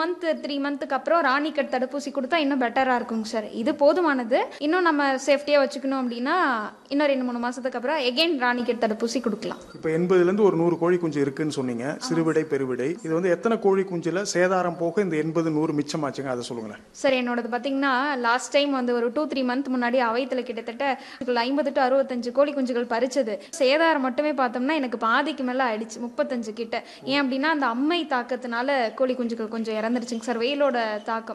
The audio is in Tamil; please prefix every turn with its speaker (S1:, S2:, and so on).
S1: மந்த் த்ரீ மந்த்துக்கு அப்புறம் ராணிக்கட் தடுப்பூசி கொடுத்தா இன்னும் பெட்டராக இருக்குங்க சார் இது போதுமானது இன்னும் நம்ம சேஃப்டியாக வச்சுக்கணும் அப்படின்னா இன்னும் ரெண்டு மூணு மாதத்துக்கு அப்புறம் எகெயின் ராணிக்கட் தடுப்பூசி கொடுக்கலாம்
S2: இப்போ எண்பதுலேருந்து ஒரு நூறு கோழி குஞ்சு இருக்குன்னு சொன்னீங்க சிறுவிடை பெருவிடை இது வந்து எத்தனை கோழி குஞ்சுல சேதாரம் போக இந்த எண்பது நூறு மிச்சமாச்சுங்க அதை சொல்லுங்களேன்
S1: சார் என்னோடது பார்த்தீங்கன்னா லாஸ்ட் டைம் வந்து ஒரு டூ த்ரீ மந்த் முன்னாடி அவைத்தில் கிட்டத்தட்ட ஐம்பது டு அறுபத்தஞ்சு கோழி குஞ்சுகள் பறிச்சது சேதாரம் மட்டுமே பார்த்தோம்னா எனக்கு பாதிக்கு மேலே ஆயிடுச்சு முப்பத்தஞ்சு கிட்ட ஏன் அப்படின்னா அந்த அம்மை தாக்கத்தினால கோழி குஞ்சுகள் கொஞ்சம் இறந்துருச்சுங்க சார் வெயிலோட தாக்கம்